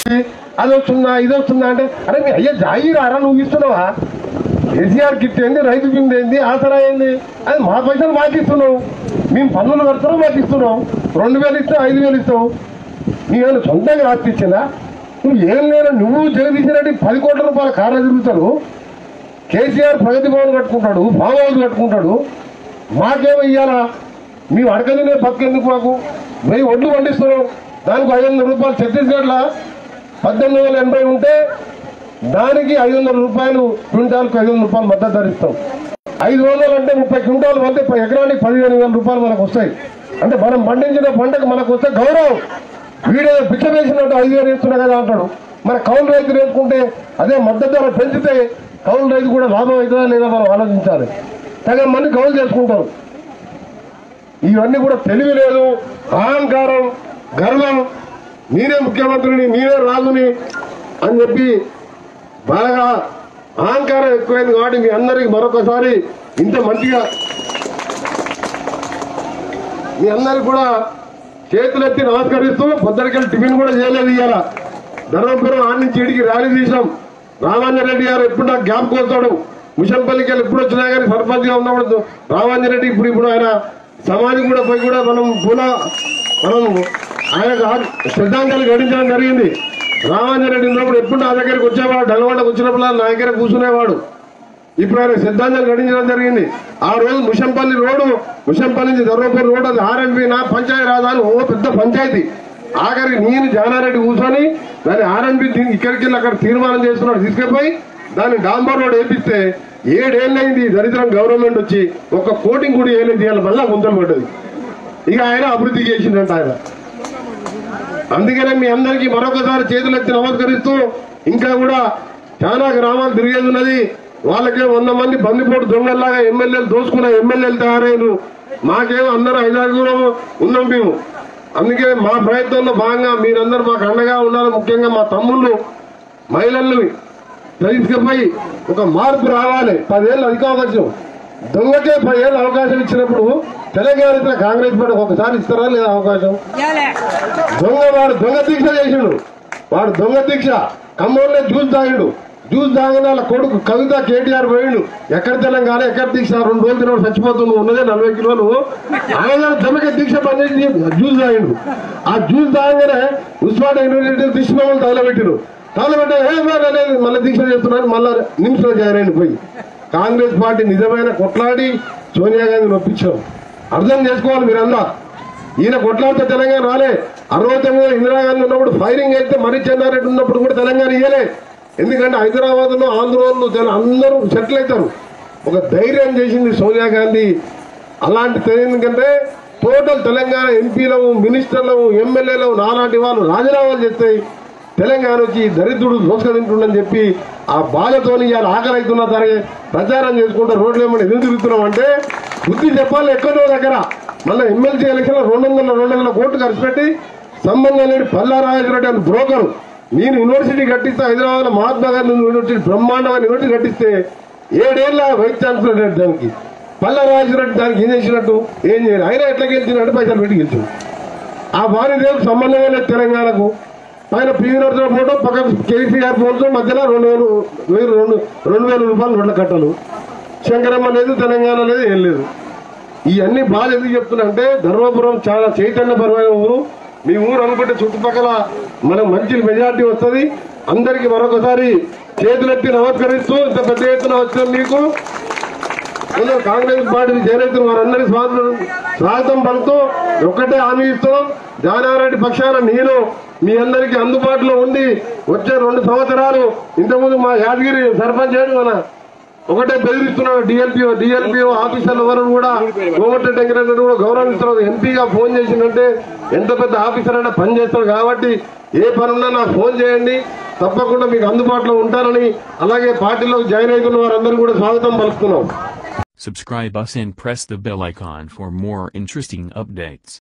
అది వస్తుందా ఇది వస్తుందా అంటే అరే మీ అయ్యా జాయిరారా నువ్వు ఇస్తున్నావా కేసీఆర్ కిట్ ఏంది రైతు కింద ఏంది ఆసరా ఏంది అది మా పైసలు మాకు ఇస్తున్నావు మేము పన్నులు కడతాం మాకు ఇస్తున్నాం రెండు వేలు ఇస్తావు ఐదు వేలు ఇస్తావు నీవేమైనా సొంతంగా ఆస్తి ఇచ్చిందా నువ్వు ఏం లేరు నువ్వు జగదీశ్వరెడ్డి పది కోట్ల రూపాయల కార్లు తిరుగుతారు కేసీఆర్ ప్రగతి భవన్ కట్టుకుంటాడు ఫామ్ హౌస్ కట్టుకుంటాడు మాకేమో ఇయ్యాలా మేము అడగనినే బతికేందుకు మాకు మేము ఒడ్లు పండిస్తున్నాం దానికి ఐదు వందల రూపాయలు ఛత్తీస్గఢ్లో పద్దెనిమిది వందల ఎనభై ఉంటే దానికి ఐదు వందల రూపాయలు క్వింటాల్కి ఐదు వందల రూపాయలు మద్దతు ధరిస్తాం ఐదు వందలు అంటే ముప్పై క్వింటాలు పంటే ఎకరానికి పదిహేను వేల రూపాయలు మనకు వస్తాయి అంటే మనం పండించిన పంటకు మనకు వస్తే గౌరవం వీడే పిచ్చ వేసినట్టు ఐదు వేలు వేస్తున్నా కదా అంటాడు మన కౌలు రైతు వేసుకుంటే అదే మద్దతు ధర పెంచితే కౌలు రైతు కూడా లాభం అవుతుందా లేదా మనం ఆలోచించాలి సగం మంది కౌలు చేసుకుంటారు ఇవన్నీ కూడా తెలివి లేదు అహంకారం గర్వం నేనే ముఖ్యమంత్రిని నేనే రాజుని అని చెప్పి బాగా అహంకారం ఎక్కువైంది కాబట్టి మీ అందరికి మరొకసారి ఇంత మంచిగా మీ అందరికి కూడా చేతులెత్తి నమస్కరిస్తూ పొద్దునకెళ్ళి టిఫిన్ కూడా చేయలేదు ఇవాళ ధర్మపురం ఆడి నుంచి ఇడికి ర్యాలీ తీసాం రామాంజరెడ్డి గారు ఎప్పుడు నాకు గ్యాప్ కోస్తాడు ముషంపల్లికి వెళ్ళి ఎప్పుడు వచ్చినా కానీ సర్పంచ్ గా ఉన్నప్పుడు రామాంజరెడ్డి ఇప్పుడు ఇప్పుడు ఆయన సమాధి కూడా పోయి కూడా మనం పూల మనం ఆయన శ్రద్ధాంజలి గడించడం జరిగింది రామాంజరెడ్డి ఉన్నప్పుడు ఎప్పుడు నా దగ్గరికి వచ్చేవాడు డలవాడకు వచ్చినప్పుడు నా దగ్గర కూర్చునేవాడు ఇప్పుడు ఆయన శ్రద్ధాంజలి గడించడం జరిగింది ఆ రోజు ముషంపల్లి రోడ్డు ముషంపల్లి నుంచి ధర్మపూర్ రోడ్ అది ఆర్ఎండ్బి నా పంచాయతీ రాజధాని ఓ పెద్ద పంచాయతీ ఆఖరికి నేను జానారెడ్డి కూర్చొని దాని ఆర్ఎండ్బి ఇక్కడికి వెళ్ళి అక్కడ తీర్మానం చేస్తున్నాడు తీసుకెళ్ళిపోయి దాన్ని డాంబర్ రోడ్ వేపిస్తే ఏడేళ్ళైంది ఈ దరిద్రం గవర్నమెంట్ వచ్చి ఒక కోటింగ్ కూడా ఏలేదు ఇవాళ మళ్ళా ముందర పడ్డది ఇక ఆయన అభివృద్ధి చేసిందంట ఆయన అందుకనే మీ అందరికీ మరొకసారి చేతులెత్తి నమస్కరిస్తూ ఇంకా కూడా చాలా గ్రామాలు తిరిగేది ఉన్నది వాళ్ళకే వంద మంది బందిపోటు దొంగల్లాగా ఎమ్మెల్యేలు దోసుకున్న ఎమ్మెల్యేలు తయారయ్యారు మాకేమో అందరూ ఐదారుగురు ఉన్నాం మేము అందుకే మా ప్రయత్నంలో భాగంగా మీరందరూ మాకు అండగా ఉండాలి ముఖ్యంగా మా తమ్ముళ్ళు మహిళల్ని తీసుకుపోయి ఒక మార్పు రావాలి పదేళ్ళు అధికావకాశం దొంగకే పదేళ్ళు అవకాశం ఇచ్చినప్పుడు తెలంగాణ ఇతర కాంగ్రెస్ పార్టీ ఒకసారి ఇస్తారా లేదా అవకాశం దొంగ వాడు దొంగ దీక్ష చేసిండు వాడు దొంగ దీక్ష ఖమ్మంలో జ్యూస్ తాగిండు జ్యూస్ తాగిన వాళ్ళ కొడుకు కవిత కేటీఆర్ పోయిండు ఎక్కడ తెలంగాణ ఎక్కడ దీక్ష రెండు రోజులు తినడు చచ్చిపోతుంది ఉన్నదే నలభై కిలోలు ఆయన దొంగకే దీక్ష పనిచేసి జ్యూస్ తాగిండు ఆ జ్యూస్ తాగగానే ఉస్మానియా యూనివర్సిటీ దిష్టిమలు తగలబెట్టిరు తగలబెట్టే ఏం అనేది మళ్ళీ దీక్ష చేస్తున్నారు మళ్ళీ నిమిషంలో జాయిన్ అయింది పోయి కాంగ్రెస్ పార్టీ నిజమైన కొట్లాడి సోనియా గాంధీని ఒప్పించాం అర్థం చేసుకోవాలి మీరంతా ఈయన కొట్లాడితే తెలంగాణ రాలే అరవై తొమ్మిది ఇందిరాగాంధీ ఉన్నప్పుడు ఫైరింగ్ అయితే మరి చెన్నారెడ్డి ఉన్నప్పుడు కూడా తెలంగాణ ఇయ్యలే ఎందుకంటే హైదరాబాద్ లో ఆంధ్రోళ్ళు తెల- అందరూ సెటిల్ అవుతారు ఒక ధైర్యం చేసింది సోనియా గాంధీ అలాంటి ఎందుకంటే టోటల్ తెలంగాణ ఎంపీలము మినిస్టర్లము ఎమ్మెల్యేలు నాలాంటి వాళ్ళు రాజీనామాలు చేస్తాయి తెలంగాణ వచ్చి దరిద్రుడు దోసుకతింటుండని చెప్పి ఆ బాధతోని ఇవాళ ఆకలి అవుతున్నా సరే ప్రచారం చేసుకుంటూ రోడ్లు ఏమన్నా ఎదురు తిరుగుతున్నాం అంటే బుద్ధి చెప్పాలి ఎక్కడో దగ్గర మళ్ళీ ఎమ్మెల్సీ ఎలక్షన్ రెండు వందల రెండు వందల కోట్లు ఖర్చు పెట్టి సంబంధం లేని పల్లారాజరెడ్డి అని బ్రోకరు నేను యూనివర్సిటీ కట్టిస్తే హైదరాబాద్ లో మహాత్మా గాంధీ యూనివర్సిటీ బ్రహ్మాండమైన యూనివర్సిటీ కట్టిస్తే ఏడేళ్ల వైస్ ఛాన్సలర్ రెడ్డి దానికి పల్లారాజరెడ్డి దానికి ఏం చేసినట్టు ఏం చేయాలి ఆయన ఎట్లా గెలిచినట్టు పైసలు పెట్టి గెలిచింది ఆ వాణిదేవుకు సంబంధమే లేదు తెలంగాణకు ఆయన పివి నరసింహ ఫోటో పక్కన కేసీఆర్ ఫోటో మధ్యలో రెండు వేలు వెయ్యి రెండు రెండు వేల రూపాయలు నోట్ల కట్టలు శంకరమ్మ లేదు తెలంగాణ లేదు ఏం లేదు ఇవన్నీ బాధ ఎందుకు చెప్తున్నా అంటే ధర్మపురం చాలా చైతన్యపరమైన ఊరు మీ ఊరు అనుకుంటే చుట్టుపక్కల మనకు మంచి మెజార్టీ వస్తుంది అందరికి మరొకసారి చేతులెత్తి నమస్కరిస్తూ ఇంత పెద్ద ఎత్తున వచ్చిన మీకు కొందరు కాంగ్రెస్ పార్టీని చేరైతున్న వారందరి స్వాగతం స్వాగతం పలుకుతూ ఒక్కటే హామీ ఇస్తున్నాం జానారెడ్డి పక్షాన నేను మీ అందరికీ అందుబాటులో ఉండి వచ్చే రెండు సంవత్సరాలు ఇంతకుముందు మా యాదగిరి సర్పంచ్ ఏడు మన ఒకటే బెదిరిస్తున్నాడు డిఎల్పిఓ డిఎల్పిఓ ఆఫీసర్లు ఎవరు కూడా కోమటి వెంకటరెడ్డి కూడా గౌరవిస్తున్నారు ఎంపీగా ఫోన్ చేసిందంటే ఎంత పెద్ద ఆఫీసర్ అయినా పని చేస్తాడు కాబట్టి ఏ పనున్నా నాకు ఫోన్ చేయండి తప్పకుండా మీకు అందుబాటులో ఉంటారని అలాగే పార్టీలో జాయిన్ అవుతున్న వారందరూ కూడా స్వాగతం పలుకుతున్నాం Subscribe us and press the bell icon for more interesting updates.